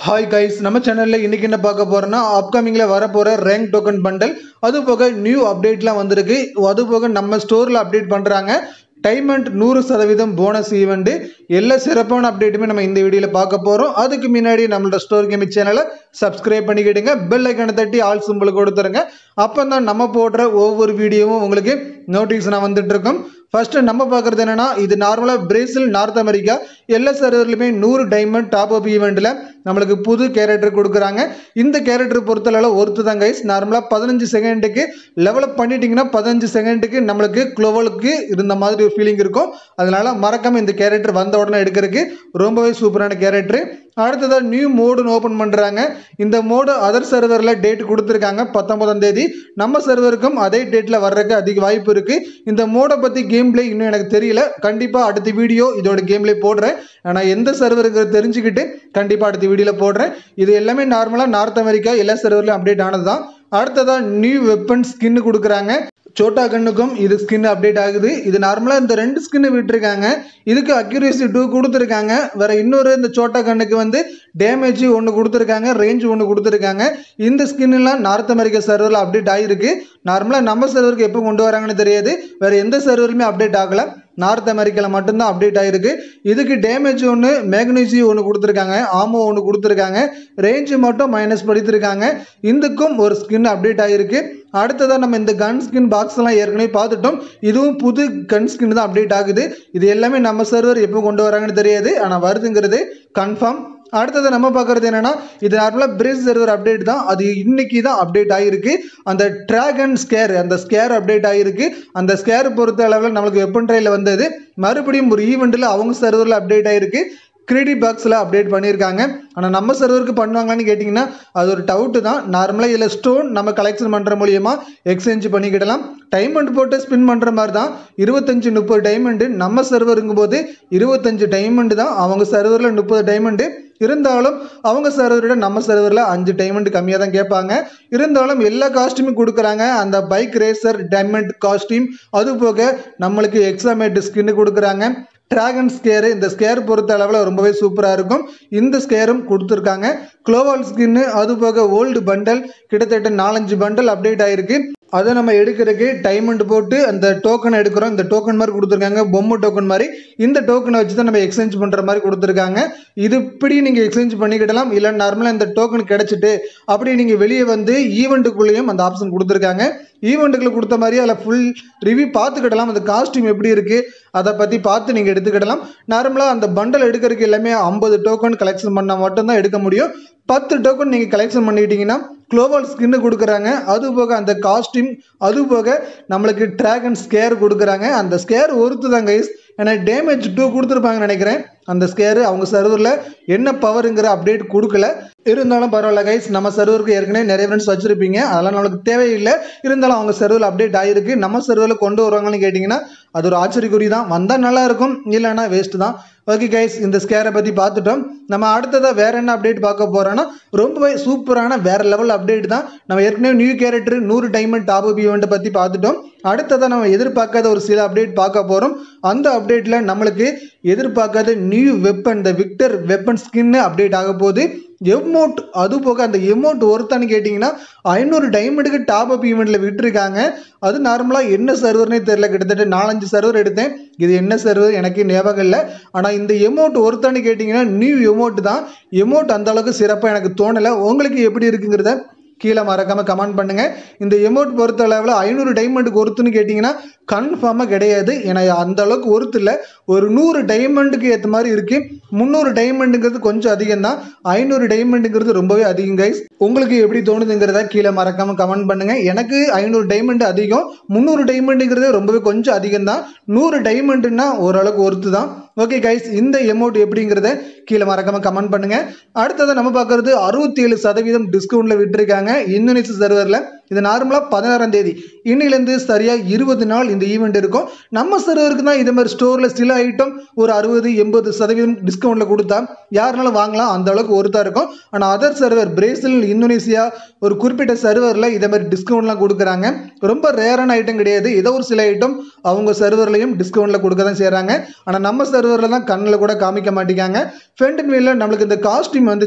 hi guys நம்ம சேனலில் இன்னைக்கு என்ன பார்க்க போறோம்னா அப்கமிங்கில் வரப்போகிற ரேங்க் டோக்கன் பண்டல் அது போக நியூ அப்டேட்லாம் வந்திருக்கு அது போக நம்ம ஸ்டோரில் அப்டேட் பண்ணுறாங்க டைமண்ட் நூறு சதவீதம் போனஸ் ஈவெண்ட்டு எல்லா சிறப்பான அப்டேட்டுமே நம்ம இந்த வீடியோவில் பார்க்க போகிறோம் அதுக்கு முன்னாடி நம்மளோட ஸ்டோர் கேமிங் சேனலை சப்ஸ்கிரைப் பண்ணிக்கிடுங்க பெல் ஐக்கனை தட்டி ஆல் சிம்பிள் கொடுத்துருங்க அப்போ தான் நம்ம போடுற ஒவ்வொரு வீடியோவும் உங்களுக்கு நோட்டிஃபிகேஷனாக வந்துட்டு இருக்கும் ஃபர்ஸ்ட் நம்ம பார்க்குறது என்னன்னா இது நார்மலாக பிரேசில் நார்த் அமெரிக்கா எல்லா சர்வர்லையுமே நூறு டைமண்ட் டாப் அப் ஈவெண்ட்டில் நம்மளுக்கு புது கேரக்டர் கொடுக்குறாங்க இந்த கேரக்டர் பொறுத்தளவில் ஒருத்து தான் கைஸ் நார்மலாக பதினஞ்சு செகண்டுக்கு லெவலப் பண்ணிட்டீங்கன்னா பதினஞ்சு செகண்டுக்கு நம்மளுக்கு குளோவலுக்கு இருந்த மாதிரி ஒரு ஃபீலிங் இருக்கும் அதனால மறக்காம இந்த கேரக்டர் வந்த உடனே எடுக்கிறதுக்கு ரொம்பவே சூப்பரான கேரக்டர் அடுத்ததாக நியூ மோடுன்னு ஓப்பன் பண்ணுறாங்க இந்த மோடு அதர் சர்வரில் டேட் கொடுத்துருக்காங்க பத்தொன்பதாம் தேதி நம்ம சர்வருக்கும் அதே டேட்டில் வர்றதுக்கு அதிக வாய்ப்பு இருக்குது இந்த மோடை பற்றி கேம் பிளே இன்னும் எனக்கு தெரியல கண்டிப்பாக அடுத்த வீடியோ இதோட கேம் பிளே போடுறேன் ஆனால் எந்த சர்வருக்கு தெரிஞ்சுக்கிட்டு கண்டிப்பாக அடுத்த வீடியோவில் போடுறேன் இது எல்லாமே நார்மலாக நார்த் அமெரிக்கா எல்லா சர்வர்லையும் அப்டேட் ஆனது தான் அடுத்ததாக நியூ வெப்பன் ஸ்கின்னு கொடுக்குறாங்க சோட்டா கண்ணுக்கும் இது ஸ்கின் அப்டேட் ஆகுது இது நார்மலாக இந்த ரெண்டு ஸ்கின்னு விட்டுருக்காங்க இதுக்கு அக்யூரேசி டூ கொடுத்துருக்காங்க வேற இன்னொரு இந்த சோட்டா கண்ணுக்கு வந்து டேமேஜ் ஒன்று கொடுத்துருக்காங்க ரேஞ்ச் ஒன்று கொடுத்துருக்காங்க இந்த ஸ்கின்லாம் நார்த் அமெரிக்கா சர்வரில் அப்டேட் ஆகிருக்கு நார்மலாக நம்ம சர்வருக்கு எப்போ கொண்டு வராங்கன்னு தெரியாது வேற எந்த சர்வருமே அப்டேட் ஆகலை நார்த் அமெரிக்காவில் மட்டும்தான் அப்டேட் ஆகிருக்கு இதுக்கு டேமேஜ் ஒன்று மேக்னீசி ஒன்று கொடுத்துருக்காங்க ஆமோ ஒன்று கொடுத்துருக்காங்க ரேஞ்சு மட்டும் மைனஸ் படுத்திருக்காங்க இதுக்கும் ஒரு ஸ்கின் அப்டேட் ஆகிருக்கு அடுத்ததாக நம்ம இந்த கன் ஸ்கின் பாக்ஸ்லாம் ஏற்கனவே பார்த்துட்டோம் இதுவும் புது கன் ஸ்கின் தான் அப்டேட் ஆகுது இது எல்லாமே நம்ம சர்வர் எப்போ கொண்டு வராங்கன்னு தெரியாது ஆனால் வருதுங்கிறது கன்ஃபார்ம் அடுத்தது நம்ம பார்க்குறது என்னன்னா இது நார்மலாக பிரேஸ் சர்வர் அப்டேட் தான் அது இன்னைக்கு தான் அப்டேட் ஆகிருக்கு அந்த ட்ராகன் ஸ்கேர் அந்த ஸ்கேர் அப்டேட் ஆகிருக்கு அந்த ஸ்கேர் பொறுத்த அளவில் நம்மளுக்கு வெப்பன் ட்ரையில் வந்தது மறுபடியும் ஒரு ஈவெண்ட்டில் அவங்க சர்வரில் அப்டேட் ஆகிருக்கு கிரெடி பாக்ஸில் அப்டேட் பண்ணியிருக்காங்க ஆனால் நம்ம சர்வருக்கு பண்ணுவாங்களான்னு கேட்டிங்கன்னா அது ஒரு டவுட்டு தான் நார்மலாக இதில் ஸ்டோன் நம்ம கலெக்ஷன் பண்ணுற மூலியமா எக்ஸ்சேஞ்ச் பண்ணிக்கிடலாம் டைமண்ட் போட்டு ஸ்பின் பண்ணுற மாதிரி தான் இருபத்தஞ்சு முப்பது டைமண்டு நம்ம சர்வருங்கும் போது இருபத்தஞ்சு டைமண்டு தான் அவங்க சர்வரில் முப்பது டைமண்டு இருந்தாலும் அவங்க சர்வரோட நம்ம சர்வரில் அஞ்சு டைமண்ட் கம்மியாக தான் கேட்பாங்க இருந்தாலும் எல்லா காஸ்ட்யூமும் கொடுக்குறாங்க அந்த பைக் ரேசர் டைமண்ட் காஸ்டியூம் அது போக நம்மளுக்கு எக்ஸாமேட் ஸ்கின்னு கொடுக்குறாங்க டிராகன் ஸ்கேரு இந்த ஸ்கேர் பொறுத்த அளவில் ரொம்பவே சூப்பராக இருக்கும் இந்த ஸ்கேரும் கொடுத்துருக்காங்க குளோவால் ஸ்கின்னு அது போக ஓல்டு பண்டல் கிட்டத்தட்ட நாலஞ்சு பண்டல் அப்டேட் ஆகிருக்கு அதை நம்ம எடுக்கிறதுக்கு டைமண்ட் போட்டு அந்த டோக்கன் எடுக்கிறோம் இந்த டோக்கன் மாதிரி கொடுத்துருக்காங்க பொம்மை டோக்கன் மாதிரி இந்த டோக்கனை வச்சு தான் நம்ம எக்ஸ்சேஞ்ச் பண்ணுற மாதிரி கொடுத்துருக்காங்க இது இப்படி நீங்கள் எக்ஸ்சேஞ்ச் பண்ணிக்கிடலாம் இல்லை நார்மலாக இந்த டோக்கன் கிடச்சிட்டு அப்படி நீங்கள் வெளியே வந்து ஈவெண்ட்டுக்குள்ளேயும் அந்த ஆப்ஷன் கொடுத்துருக்காங்க ஈவெண்ட்டுக்குள்ள கொடுத்த மாதிரி அதில் ஃபுல் ரிவ்யூ பார்த்துக்கிடலாம் அந்த காஸ்டியூம் எப்படி இருக்குது அதை பற்றி பார்த்து நீங்கள் எடுத்துக்கிடலாம் நார்மலாக அந்த பண்டல் எடுக்கிறதுக்கு எல்லாமே ஐம்பது டோக்கன் கலெக்ஷன் பண்ணால் மட்டும்தான் எடுக்க முடியும் பத்து டோக்கன் நீங்கள் கலெக்ஷன் பண்ணிக்கிட்டீங்கன்னா குளோபல் ஸ்கின்னு கொடுக்குறாங்க அது போக அந்த காஸ்டியூம் அது போக நம்மளுக்கு ட்ராகன் ஸ்கேர் கொடுக்குறாங்க அந்த ஸ்கேர் ஒருத்து தான் கைஸ் ஏன்னா டேமேஜ் டூ கொடுத்துருப்பாங்கன்னு நினைக்கிறேன் அந்த ஸ்கேரு அவங்க சர்வரில் என்ன பவருங்கிற அப்டேட் கொடுக்கல இருந்தாலும் பரவாயில்ல கைஸ் நம்ம சர்வருக்கு ஏற்கனவே நிறைய ஃப்ரெண்ட்ஸ் வச்சுருப்பீங்க அதெல்லாம் நம்மளுக்கு தேவையில்லை இருந்தாலும் அவங்க சர்வரில் அப்டேட் ஆகிருக்கு நம்ம சர்வரில் கொண்டு வருவாங்கன்னு கேட்டிங்கன்னா அது ஒரு ஆச்சரியக்குறி தான் வந்தால் நல்லா இருக்கும் இல்லைன்னா வேஸ்ட்டு தான் ஓகே கைஸ் இந்த ஸ்கேரை பற்றி பார்த்துட்டோம் நம்ம அடுத்ததாக வேற என்ன அப்டேட் பார்க்க போகிறோன்னா ரொம்பவே சூப்பரான வேற லெவல் அப்டேட் தான் நம்ம ஏற்கனவே நியூ கேரக்டர் நூறு டைமண்ட் டாப் அப் ஈவெண்ட்டை பற்றி பார்த்துட்டோம் அடுத்ததாக நம்ம எதிர்பார்க்காத ஒரு சில அப்டேட் பார்க்க போகிறோம் அந்த அப்டேட்டில் நம்மளுக்கு எதிர்பார்க்காத நியூ வெப்பன் இந்த விக்டர் வெப்பன் ஸ்கின்னு அப்டேட் ஆக போகுது எமௌண்ட் அது போக அந்த எமௌண்ட் ஒருத்தான்னு கேட்டிங்கன்னா ஐநூறு டைமண்டுக்கு டாப் அப் ஈவெண்ட்டில் விட்டுருக்காங்க அது நார்மலாக என்ன சர்வர்னே தெரில கிட்டத்தட்ட நாலஞ்சு சர்வர் எடுத்தேன் இது என்ன சர்வர் எனக்கு ஞாபகம் இல்லை ஆனால் இந்த எமௌண்ட் ஒருத்தான்னு கேட்டிங்கன்னா நியூ எமௌண்ட் தான் எமௌண்ட் அந்த அளவுக்கு சிறப்பாக எனக்கு தோணலை உங்களுக்கு எப்படி இருக்குங்கிறத கீழே மறக்காமல் கமெண்ட் பண்ணுங்கள் இந்த எமௌண்ட் பொறுத்த அளவில் ஐநூறு டைமண்டுக்கு ஒருத்துன்னு கேட்டிங்கன்னா கன்ஃபார்மாக கிடையாது ஏன்னா அந்த அளவுக்கு ஒருத்து இல்லை ஒரு நூறு டைமண்டுக்கு ஏற்ற மாதிரி இருக்குது முந்நூறு டைமண்டுங்கிறது கொஞ்சம் அதிகம் தான் ஐநூறு டைமண்டுங்கிறது ரொம்பவே அதிகம் கைஸ் உங்களுக்கு எப்படி தோணுதுங்கிறத கீழே மறக்காமல் கமெண்ட் பண்ணுங்கள் எனக்கு ஐநூறு டைமண்ட் அதிகம் முந்நூறு டைமண்டுங்கிறது ரொம்பவே கொஞ்சம் அதிகம் தான் நூறு டைமண்டுன்னா ஓரளவுக்கு ஒருத்து தான் ஓகே கைஸ் இந்த எமௌண்ட் எப்படிங்கிறத கீழே மறக்காம கமெண்ட் பண்ணுங்க அடுத்ததை நம்ம பார்க்கறது அறுபத்தி ஏழு சதவீதம் டிஸ்கவுண்ட்ல விட்டுருக்காங்க இந்தோனேஷியா சர்வரில் இது நார்மலாக பதினாறாம் தேதி இன்னிலேருந்து சரியாக இருபது நாள் இந்த ஈவெண்ட் இருக்கும் நம்ம சர்வருக்கு தான் இதே மாதிரி ஸ்டோரில் சில ஐட்டம் ஒரு அறுபது எண்பது சதவீதம் டிஸ்கவுண்ட்டில் கொடுத்தா யாருனாலும் வாங்கலாம் அந்த அளவுக்கு ஒருத்தா இருக்கும் ஆனால் அதர் சர்வர் பிரேசில் இந்தோனேசியா ஒரு குறிப்பிட்ட சர்வரில் இதே மாதிரி டிஸ்கவுண்ட்லாம் கொடுக்குறாங்க ரொம்ப ரேரான ஐட்டம் கிடையாது ஏதோ ஒரு சில ஐட்டம் அவங்க சர்வர்லையும் டிஸ்கவுண்ட்டில் கொடுக்க தான் செய்கிறாங்க ஆனால் நம்ம சர்வரில் தான் கண்ணில் கூட காமிக்க மாட்டேங்காங்க ஃபென்டன் வீலில் நம்மளுக்கு இந்த காஸ்டியூம் வந்துச்சு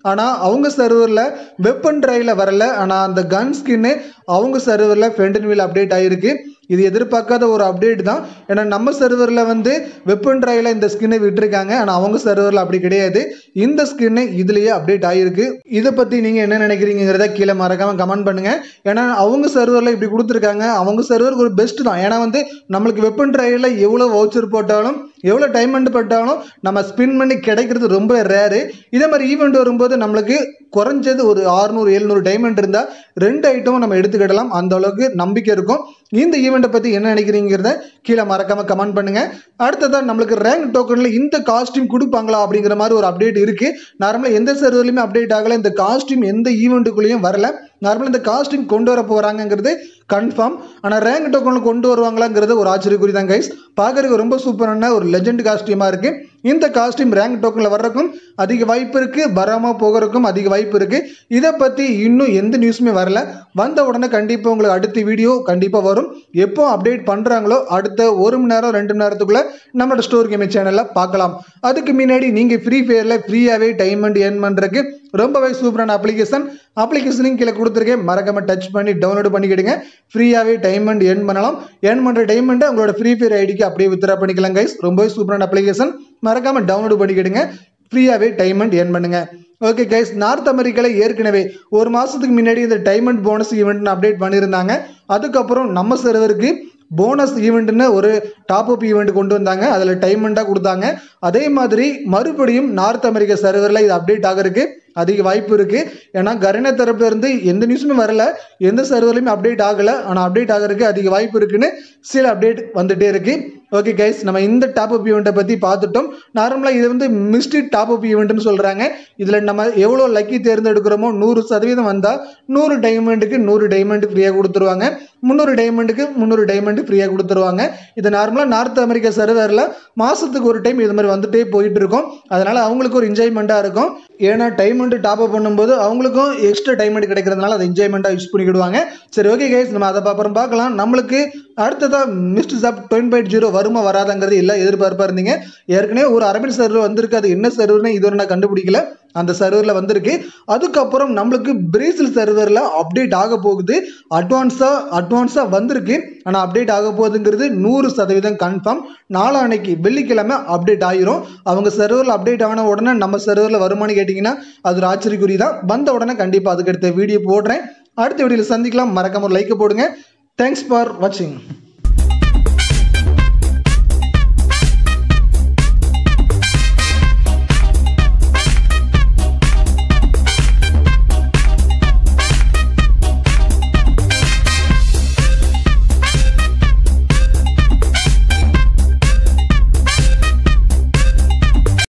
ஆனால் அவங்க சர்வரில் வெப்பன் ட்ரைவில் வரல ஆனால் அந்த கன் ஸ்கின்னு அவங்க சர்வரில் ஃபென்டன்வில் அப்டேட் ஆகிருக்கு இது எதிர்பார்க்காத ஒரு அப்டேட் தான் ஏன்னா நம்ம சர்வரில் வந்து வெப்பன் ட்ரைவில் இந்த ஸ்கின்னை விட்டுருக்காங்க ஆனால் அவங்க சர்வரில் அப்படி கிடையாது இந்த ஸ்கின்னு இதுலேயே அப்டேட் ஆகிருக்கு இதை பற்றி நீங்கள் என்ன நினைக்கிறீங்கிறத கீழே மறக்காமல் கமெண்ட் பண்ணுங்கள் ஏன்னா அவங்க சர்வரில் இப்படி கொடுத்துருக்காங்க அவங்க சர்வருக்கு ஒரு பெஸ்ட் தான் ஏன்னா வந்து நம்மளுக்கு வெப்பன் ட்ரைவில் எவ்வளோ வவுச்சர் போட்டாலும் எவ்வளோ டைமண்ட் பட்டாலும் நம்ம ஸ்பின் பண்ணி கிடைக்கிறது ரொம்ப ரேரு இதே மாதிரி ஈவெண்ட் வரும்போது நம்மளுக்கு குறைஞ்சது ஒரு ஆறுநூறு எழுநூறு டைமண்ட் இருந்தால் ரெண்டு ஐட்டமும் நம்ம எடுத்துக்கிடலாம் அந்த அளவுக்கு நம்பிக்கை இருக்கும் இந்த ஈவெண்ட்டை பற்றி என்ன நினைக்கிறீங்கிறத கீழே மறக்காமல் கமெண்ட் பண்ணுங்கள் அடுத்ததான் நம்மளுக்கு ரேங்க் டோக்கனில் இந்த காஸ்டியூம் கொடுப்பாங்களா அப்படிங்கிற மாதிரி ஒரு அப்டேட் இருக்குது நார்மலாக எந்த சர்வர்லையுமே அப்டேட் ஆகலை இந்த காஸ்டியூம் எந்த ஈவெண்ட்டுக்குள்ளேயும் வரல நார்மலாக இந்த காஸ்டியூம் கொண்டு வர போகிறாங்கங்கிறது கன்ஃபார்ம் ஆனால் ரேங்க் டோக்கனில் கொண்டு வருவாங்களாங்கிறது ஒரு ஆச்சரியக்குறி தான் கைஸ் பார்க்கறதுக்கு ரொம்ப சூப்பரான ஒரு லெஜெண்ட் காஸ்டியூமாக இருக்குது இந்த காஸ்டியூம் ரேங்க் டோக்கனில் வர்றதுக்கும் அதிக வாய்ப்பு இருக்குது வராமல் போகிறதுக்கும் அதிக வாய்ப்பு இருக்குது இதை பற்றி இன்னும் எந்த நியூஸுமே வரல வந்த உடனே கண்டிப்பாக உங்களுக்கு அடுத்த வீடியோ கண்டிப்பாக வரும் எப்போ அப்டேட் பண்ணுறாங்களோ அடுத்த ஒரு மணி நேரம் ரெண்டு மணி நேரத்துக்குள்ளே நம்மளோட ஸ்டோர் கேமிங் சேனலில் பார்க்கலாம் அதுக்கு முன்னாடி நீங்கள் ஃப்ரீ ஃபயரில் ஃப்ரீயாகவே டைமண்ட் ஏர்ன் பண்ணுறதுக்கு ரொம்பவே சூப்பரான அப்ளிகேஷன் அப்ளிகேஷனையும் கீழே கொடுத்துருக்கேன் மறக்காம டச் பண்ணி டவுன்லோட் பண்ணிக்கிடுங்க ஃப்ரீயாகவே டைமண்ட் ஏர்ன் பண்ணலாம் ஏர்ன் பண்ணுற டைமண்ட்டை உங்களோட ஃப்ரீ ஃபயர் ஐடிக்கு அப்படியே வித்ரா பண்ணிக்கலாம் கைஸ் ரொம்பவே சூப்பரான அப்ளிகேஷன் மறக்காம டவுன்லோட் பண்ணிக்கிடுங்க ஃப்ரீயாகவே டைமண்ட் ஏர்ன் பண்ணுங்க ஓகே கைஸ் நார்த் அமெரிக்காவில் ஏற்கனவே ஒரு மாதத்துக்கு முன்னாடி இந்த டைமண்ட் போனஸ் ஈவெண்ட்னு அப்டேட் பண்ணியிருந்தாங்க அதுக்கப்புறம் நம்ம சர்வருக்கு போனஸ் ஈவெண்ட்னு ஒரு டாப் அப் ஈவெண்ட் கொண்டு வந்தாங்க அதில் டைமண்டாக கொடுத்தாங்க அதே மாதிரி மறுபடியும் நார்த் அமெரிக்கா சர்வரில் இது அப்டேட் ஆகிறதுக்கு அதிக வாய்ப்பு இருக்குது ஏன்னா கரினா தரப்புல இருந்து எந்த நியூஸுமே வரல எந்த சர்வர்லையுமே அப்டேட் ஆகலை ஆனால் அப்டேட் ஆகிறதுக்கு அதிக வாய்ப்பு இருக்குன்னு சில அப்டேட் வந்துட்டே இருக்கு ஓகே கைஸ் நம்ம இந்த டாப் அப் ஈவெண்ட்டை பற்றி பார்த்துட்டோம் நார்மலாக இது வந்து மிஸ்டி டாப் அப் ஈவெண்ட்னு சொல்கிறாங்க இதில் நம்ம எவ்வளோ லக்கி தேர்ந்தெடுக்கிறோமோ நூறு சதவீதம் வந்தால் நூறு டைமண்டுக்கு நூறு டைமண்ட் ஃப்ரீயாக கொடுத்துருவாங்க முந்நூறு டைமண்டுக்கு முந்நூறு டைமண்ட் ஃப்ரீயாக கொடுத்துருவாங்க இது நார்மலாக நார்த் அமெரிக்கா சர்வரில் மாதத்துக்கு ஒரு டைம் இது மாதிரி வந்துட்டே போயிட்டு இருக்கும் அதனால் அவங்களுக்கு ஒரு என்ஜாய்மெண்ட்டாக இருக்கும் ஏன்னா டைமண்ட் டாப் அப் பண்ணும்போது அவங்களுக்கும் எக்ஸ்ட்ரா டைமண்ட் கிடைக்கிறதுனால அதை என்ஜாய்மெண்ட்டாக யூஸ் பண்ணிக்கிடுவாங்க சரி ஓகே கைஸ் நம்ம அதை அப்புறம் பார்க்கலாம் நம்மளுக்கு அடுத்ததாக மிஸ்ட் சாப் டுவெண்ட் பாயிண்ட் ஜீரோ வருமா வராதாங்கிறது எல்லாம் எதிர்பார்ப்பாக இருந்தீங்க ஏற்கனவே ஒரு அரபின் சர்வர் வந்திருக்கு அது என்ன சர்வர்னு இதுவரை நான் கண்டுபிடிக்கல அந்த சர்வரில் வந்திருக்கு அதுக்கப்புறம் நம்மளுக்கு பிரேசில் சர்வரில் அப்டேட் ஆக போகுது அட்வான்ஸாக அட்வான்ஸாக வந்திருக்கு ஆனால் அப்டேட் ஆக போகுதுங்கிறது நூறு சதவீதம் கன்ஃபார்ம் நாளான்னைக்கு வெள்ளிக்கிழமை அப்டேட் ஆயிரும் அவங்க சர்வரில் அப்டேட் ஆன உடனே நம்ம சர்வரில் வருமானு கேட்டிங்கன்னா அது ஒரு ஆச்சரியக்குறி தான் வந்த உடனே கண்டிப்பாக அதுக்கடுத்த வீடியோ போடுறேன் அடுத்த வீடியோவில் சந்திக்கலாம் மறக்காம ஒரு லைக் போடுங்க தேங்க்ஸ் ஃபார் வாட்சிங்